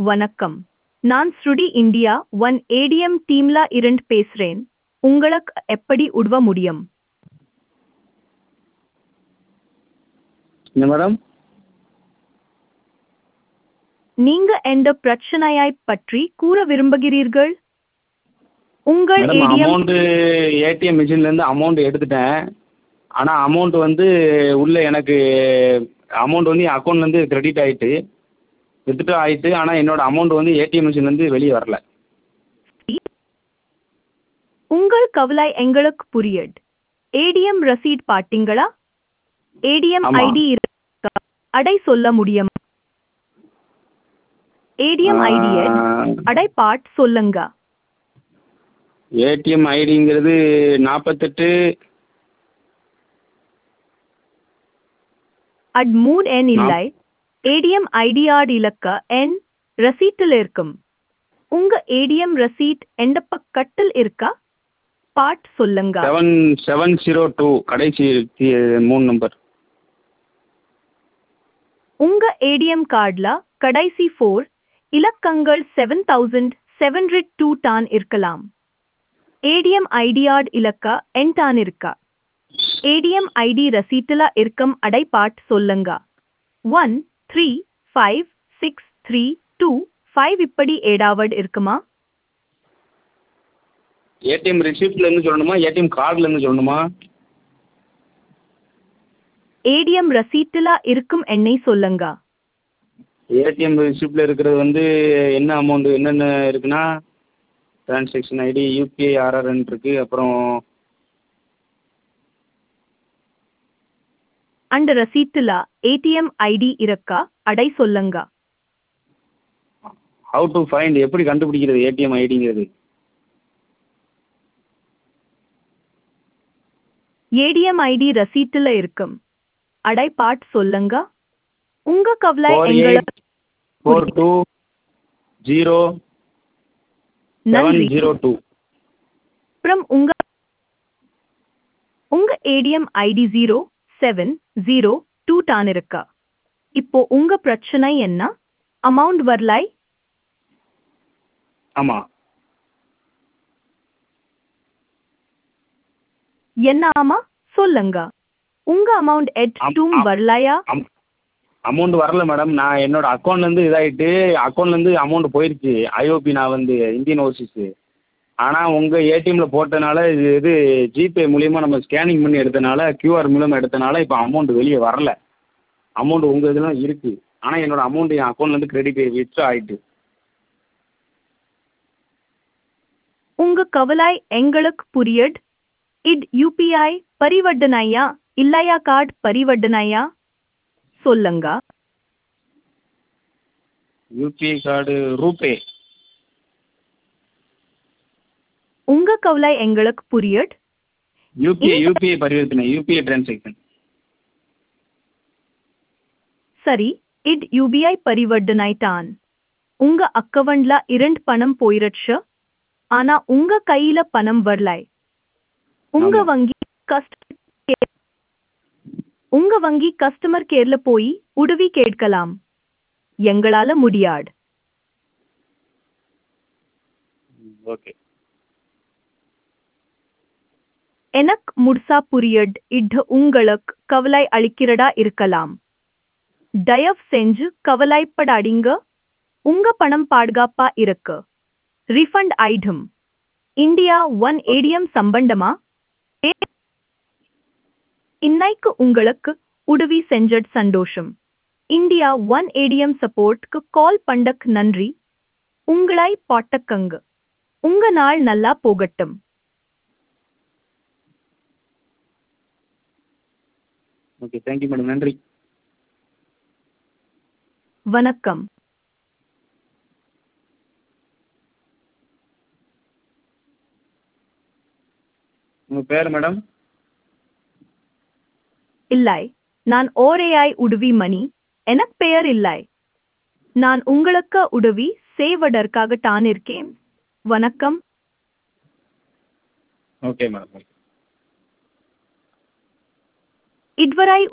வணக்கம் நான் ஸ்ருடி இந்தியா ஒன் ஏடிஎம் டீம்ல இருந்து பேசுறேன் உங்களுக்கு எப்படி உதவ முடியும் என்ன மேடம் நீங்க எந்த பிரச்சனையாய் பற்றி கூற விரும்புகிறீர்கள் உங்கள் மேடம் ஏடிஎம் அமௌண்ட்டு ஏடிஎம் மிஷின்லேருந்து அமௌண்ட் எடுத்துட்டேன் ஆனால் அமௌண்ட் வந்து உள்ள எனக்கு அமௌண்ட் வந்து என் அக்கௌண்ட்லேருந்து கிரெடிட் ஆகிட்டு வித்ட்ரா ஆகிட்டு ஆனால் என்னோட அமௌண்ட் வந்து ஏடிஎம் மிஷின்லேருந்து வெளியே வரல உங்கள் கவலை எங்களுக்கு புரியுது ஏடிஎம் ரசீட் பாத்தீங்களா ஏடிஎம் ஆமா. ஐடி இருக்கா அடை சொல்ல முடியும் ஏடிஎம் ஐடி அடை பாட் சொல்லுங்க ஏடிஎம் ஐடிங்கிறது நாற்பத்தெட்டு அட் மூட் எண் இல்லை ஏடிஎம் ஐடியாட் இலக்க எண் ரசீட்டில் இருக்கும் உங்க ஏடிஎம் ரசீட் எந்த பக்கத்தில் இருக்கா பாட் சொல்லுங்க செவன் செவன் ஜீரோ டூ கடைசி தி- மூணு நம்பர் உங்க ஏடிஎம் கார்டுல கடைசி ஃபோர் இலக்கங்கள் செவன் தௌசண்ட் செவன் டூ டான் இருக்கலாம் ஏடிஎம் ஐடியாட் இலக்க என் டான் இருக்கா ஏடிஎம் ஐடி ரசீட்டில் இருக்கும் அடைப்பாட் சொல்லுங்க one three five six three two five இப்படி ஏடாவட் இருக்குமா ஏடிஎம் ரிசிப்ட்லேருந்து சொல்லணுமா ஏடிஎம் கார்டுலேருந்து சொல்லணுமா ஏடிஎம் ரசீட்டில் இருக்கும் எண்ணை சொல்லுங்க ஏடிஎம் ரிசிப்டில் இருக்கிறது வந்து என்ன அமௌண்ட்டு என்னென்ன இருக்குன்னா டிரான்சாக்ஷன் ஐடி யூபிஐ ஆர்ஆர்என் இருக்குது அப்புறம் அந்த ரசீட்டில் ஏடிஎம் ஐடி இருக்கா அடை சொல்லுங்க ஹவு டு ஃபைண்ட் எப்படி கண்டுபிடிக்கிறது ஏடிஎம் ஐடிங்கிறது ஏடிஎம் ஐடி ரசீட்டில் இருக்கும் அடைப்பாட் சொல்லுங்க உங்க கவலை ஃபோர் எங்களை eight four two zero seven நன்றி ஜீரோ டூ அப்புறம் உங்க உங்க ATM ID zero seven zero two டான் இருக்கா இப்போ உங்க பிரச்சனை என்ன அமௌண்ட் வரலாய் ஆமாம் என்ன ஆமா சொல்லுங்க உங்க அமௌண்ட் எட் அம்- டூம் அம்- வரலையா அம் அமௌண்ட் வரல மேடம் நான் என்னோட அக்கௌண்ட்லேருந்து இதாகிட்டு அக்கௌண்ட்லேருந்து அமௌண்ட் போயிருச்சு ஐஓபி நான் வந்து இந்தியன் ஓவர்சீஸு ஆனால் உங்கள் ஏடிஎம்மில் போட்டனால இது இது ஜிபே மூலியமாக நம்ம ஸ்கேனிங் பண்ணி எடுத்தனால கியூஆர் மூலமாக எடுத்தனால இப்போ அமௌண்ட் வெளியே வரல அமௌண்ட் உங்கள் இதெல்லாம் இருக்குது ஆனால் என்னோட அமௌண்ட் என் அக்கௌண்ட்லேருந்து கிரெடிட் வித்ட்ரா ஆகிட்டு உங்க கவலை எங்களுக்கு புரியுது இட் யூபிஐ பரிவர்த்தனையா இல்லையா கார்டு பரிவர்த்தனையா சொல்லுங்க யூபிஐ கார்டு ரூபே உங்க கவலை எங்களுக்கு புரியுது யூபிஐ யூபிஐ பரிவர்த்தனை யூபிஐ டிரான்சாக்ஷன் சரி இட் யூபிஐ பரிவர்த்தனை தான் உங்க அக்கவுண்ட்ல இரண்டு பணம் போயிருச்சு ஆனா உங்க கையில பணம் வரலை உங்க ஆமா. வங்கி கஸ்டமர் உங்க வங்கி கஸ்டமர் கேர்ல போய் உதவி கேட்கலாம் எங்களால முடியாது ஓகே எனக்கு முழுசா புரியுது இது உங்களுக்கு கவலை அளிக்கிறதா இருக்கலாம் தயவு செஞ்சு கவலைப்படாதீங்க உங்க பணம் பாதுகாப்பா இருக்கு refund item India one ATM சம்பந்தமா ஏ- இன்னைக்கு உங்களுக்கு உதவி செஞ்சது சந்தோஷம் இந்தியா ஒன் ஏடிஎம் சப்போர்ட்க்கு கால் பண்ணக் நன்றி உங்களை பாட்டக்கங்க உங்க நாள் நல்லா போகட்டும் ஓகே தேங்க்யூ மேடம் நன்றி வணக்கம் உங்கள் பேர் மேடம் இல்லை நான் ஓரேயாய் உதவி மணி எனக்கு பெயர் இல்லை நான் உங்களுக்கு உதவி செய்வதற்காக தான் இருக்கேன் வணக்கம் ஓகே மேடம் இதுவரை